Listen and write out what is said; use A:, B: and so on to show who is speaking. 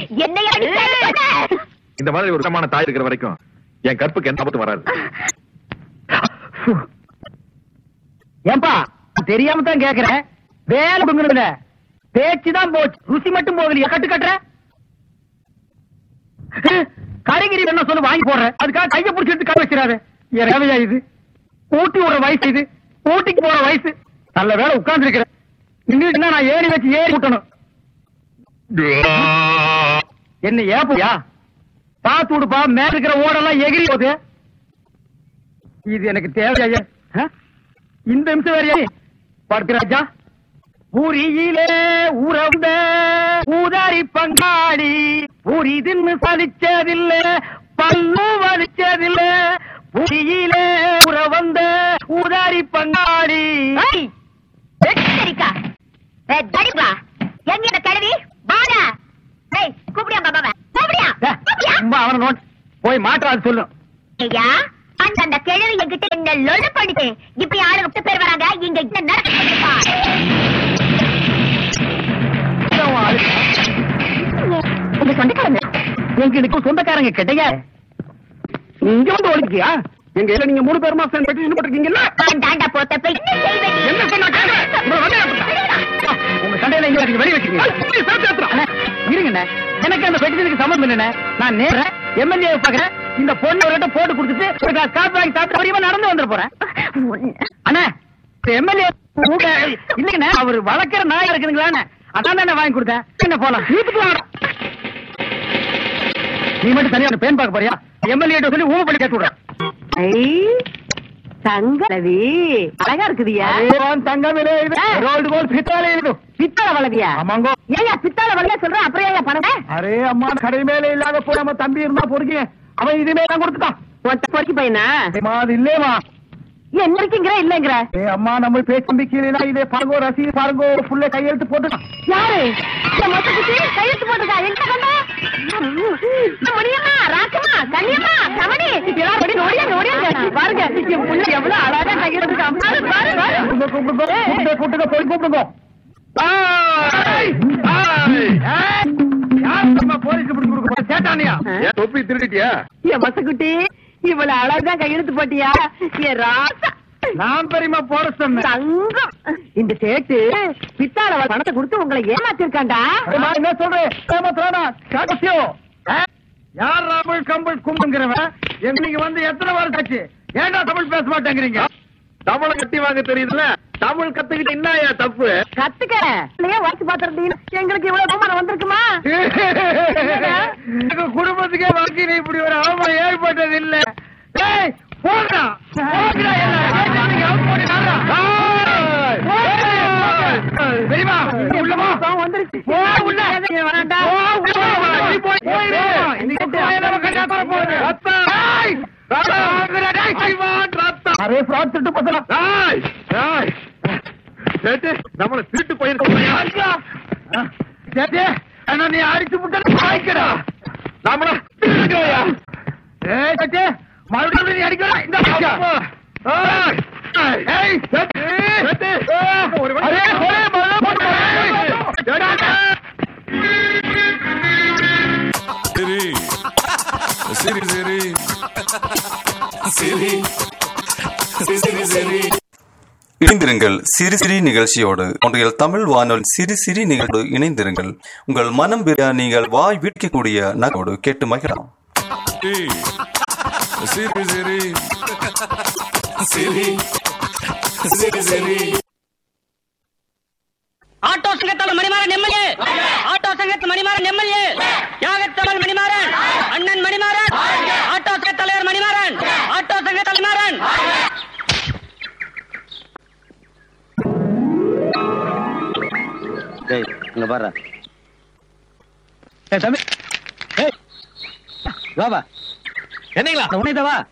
A: என்னைய அடிச்ச
B: இந்த மாதிரி ஒரு விதமான தாய் இருக்கிற வரைக்கும் என் கற்புக்கு எந்த ஆபத்து வராது
C: ஏன்பா தெரியாம தான் கேக்குறேன் வேலை பொங்குறதுல பேச்சு தான் போச்சு ருசி மட்டும் போகலையா கட்டு கட்டுற கடைகிரி என்ன சொல்லு வாங்கி போடுறேன் அதுக்காக கைய பிடிச்சிட்டு கை வச்சிடாத என் ரேவையா இது ஊட்டி விடுற வயசு இது ஊட்டிக்கு போற வயசு நல்ல வேலை உட்கார்ந்து இருக்கிறேன் இன்னும் நான் ஏறி வச்சு ஏறி விட்டணும் என்ன ஏப்பையா பாத்து விடுப்பா மேல இருக்கிற ஓடெல்லாம் எகிரி போகுது இது எனக்கு தேவையா ஆ? இந்த நிமிஷம் வேறையா படுத்துராஜா பூரியிலே உறந்த ஊதாரி பங்காளி பூரி தின்னு சலிச்சதில்ல பல்லு வலிச்சதில்ல பூரியிலே உறவந்த ஊதாரி பங்காளி
A: சரிக்கா தடிப்பா எங்க இந்த கிழவி வாடா ஏய் கூப்பிடியா பாபாவ கூப்பிடியா
C: ஏ, சும்மா அவனை நோட் போய் மாற்றாது சொல்லு
A: ஐயா அந்த அந்த கிழவி என்கிட்ட என்ன லொழு பண்ணிட்டு இப்ப யாரு விட்டு பேர் வராங்க இங்க என்ன நடக்குதுப்பா உங்க சொந்தக்காரங்க
C: எங்களுக்கு சொந்தக்காரங்க கிடையாது இங்க வந்து ஒழிக்கியா எங்க இல்ல நீங்க மூணு பேருமா சேர்ந்து பெட்டிஷன் போட்டிருக்கீங்கல்ல
A: நான் தாண்டா போட்டப்ப என்ன செய்வேன்
C: என்ன சொன்னா கேட்க? உங்களை வந்து ஏற்பட்டா? உங்க சண்டையில எங்க வரைக்கும் வெளிய வச்சுக்கீங்க அண்ணே, இருங்கண்ணே எனக்கு அந்த பெட்டிஷனுக்கு சம்மந்தம் இல்லைண்ணே நான் நேர எம்எல்ஏ பாக்குறேன் இந்த பொண்ணு ஒரு போட்டு கொடுத்துட்டு ஒரு கிளாஸ் காப்பி வாங்கி சாப்பிட்டு வரையும் நடந்து வந்துட போறேன் அண்ணே எம்எல்ஏ இல்லைங்கண்ணே அவர் வளர்க்கிற நாய் இருக்குதுங்களாண்ணே அதான் தானே வாங்கி கொடுத்தேன் என்ன போலாம் வீட்டுக்கு வாங்க நீ மட்டும் தனியா பேன் பார்க்க போறியா எம்எல்ஏ சொல்லி ஊமை பண்ணி கேட்டு விடுறேன்
D: தங்கலவி அழகா இருக்குதியா
C: தங்கமிலே இது ரோல்டு கோல் பித்தாலே இது
D: பித்தளை வளவியா
C: ஆமாங்கோ
D: ஏயா பித்தளை வளையா சொல்ற அப்புறம் ஏயா பணம்
C: அரே அம்மா கடை மேல இல்லாத போய் நம்ம தம்பி இருந்தா பொறுக்கி அவன் இதுமே தான் கொடுத்துட்டான்
D: ஒத்த பொறுக்கி பையனா
C: ஏம்மா, அது இல்லேமா
D: என்ன இருக்குங்கிற இல்லங்கிற
C: ஏ அம்மா நம்ம பேச்சு கீழே இதே பாருங்கோ ரசீது பாருங்கோ ஃபுல்ல கையெழுத்து போட்டுட்டான்
D: யாரு இந்த மொத்தத்துக்கு கையெழுத்து போட்டுக்கா எங்க கண்டா மணியம்மா ராக்கம்மா கண்ணியம்மா கமனி எல்லாரும் ஓடி ஓடியா ஓடியா பாருங்க என் புள்ள எவ்வளவு அழகா கையெழுத்து பாரு பாரு பாரு
C: கூப்பிடுங்க, கூப்பிடுங்க கூப்பிடுங்க, கூப்பிடுங்க போய் கூப்பிடுங்க ஏய், ஏய், ஏய், யார் நம்ம போலீஸ் பிடிச்சு கொடுக்க போற சேட்டானியா
B: ஏன் தொப்பி திருடிட்டியா
D: என் மசக்குட்டி இவ்வளவு அழகா கையெழுத்து போட்டியா என் ராசா
C: நான் பெரியமா போட சொன்னேன்
D: தங்கம் இந்த சேட்டு பித்தாள பணத்தை கொடுத்து உங்களை ஏமாத்திருக்காண்டா
C: நான் என்ன சொல்றேன் ஏமாத்துறானா காக்கசியோ யார் ராமல் கம்பல் கும்புங்கிறவன் எங்களுக்கு வந்து எத்தனை வருஷம் ஆச்சு ஏன்டா தமிழ் பேச மாட்டேங்கிறீங்க
B: தமிழ கட்டி வாங்க தெரியுதுல்ல தமிழ் கத்துக்கிட்டு என்னயா தப்பு
D: கத்துக்க இல்லையா வாசி பாத்திரத்தீங்க எங்களுக்கு இவ்வளவு அவமானம் வந்திருக்குமா
C: எங்க குடும்பத்துக்கே வாழ்க்கையில இப்படி ஒரு அவமானம் ஏற்பட்டது இல்ல ஏய், போங்கடா, போங்கடா எல்லாரும். நீங்க out போட்டீங்களா? ஏய், போங்கடா. தெரியுமா? உள்ள வா. போ, உள்ள.
D: வேணாண்டா.
C: போ, உள்ள வா. நீ போய், போயிரு. இன்னைக்கு கோயில கண்டா தர போகுது. ஏய், ரத்தம் வாங்குற, டேய், சைவான் ரத்தம். அரே fraud திட்டு பத்தலாம்.
B: ஏய், ஏய். சேட்டு, நம்மள திருட்டு பையன் சொல்றியா?
C: சேட்டு, என்ன நீ அடிச்சு விட்டா வாய்க்கடா
B: நம்மள திருடுறியா?
C: ஏய் சேட்டு, மறுபடியும் நீ அடிக்கடா இந்த
B: ஏய், ஏய்,
C: ஏய்
B: சேட்டு, சேட்டு. ஒரு வழி.
C: அரே, கொலை, மலை, போட்டு
E: சரி சரி சரி சரி சரி சரி இணைந்திருங்கள் சிறு சிறு நிகழ்ச்சியோடு ஒன்றியல் தமிழ் வானொலி சிறு சிறு நிகழ்ச்சியோடு இணைந்திருங்கள் உங்கள் மனம் பெரிய நீங்கள் வாய் விற்கக்கூடிய நகோடு கேட்டு மகிழலாம் சரி சரி சரி சரி சரி
F: ஆட்டோ சங்கத்தால் மணிமாறன் எம்எல்ஏ ஆட்டோ சங்கத்து மணிமாறன் எம்எல்ஏ தியாகத்தமிழ் மணிமாறன் அண்ணன் மணிமாறன் ஆட்டோ சங்க தலைவர் மணிமாறன் ஆட்டோ சங்க தலைமாறன்
G: டேய் இங்க பாரு
C: ஏய், தம்பி ஏய், வா வா
G: என்னங்களா
C: உன்னை வா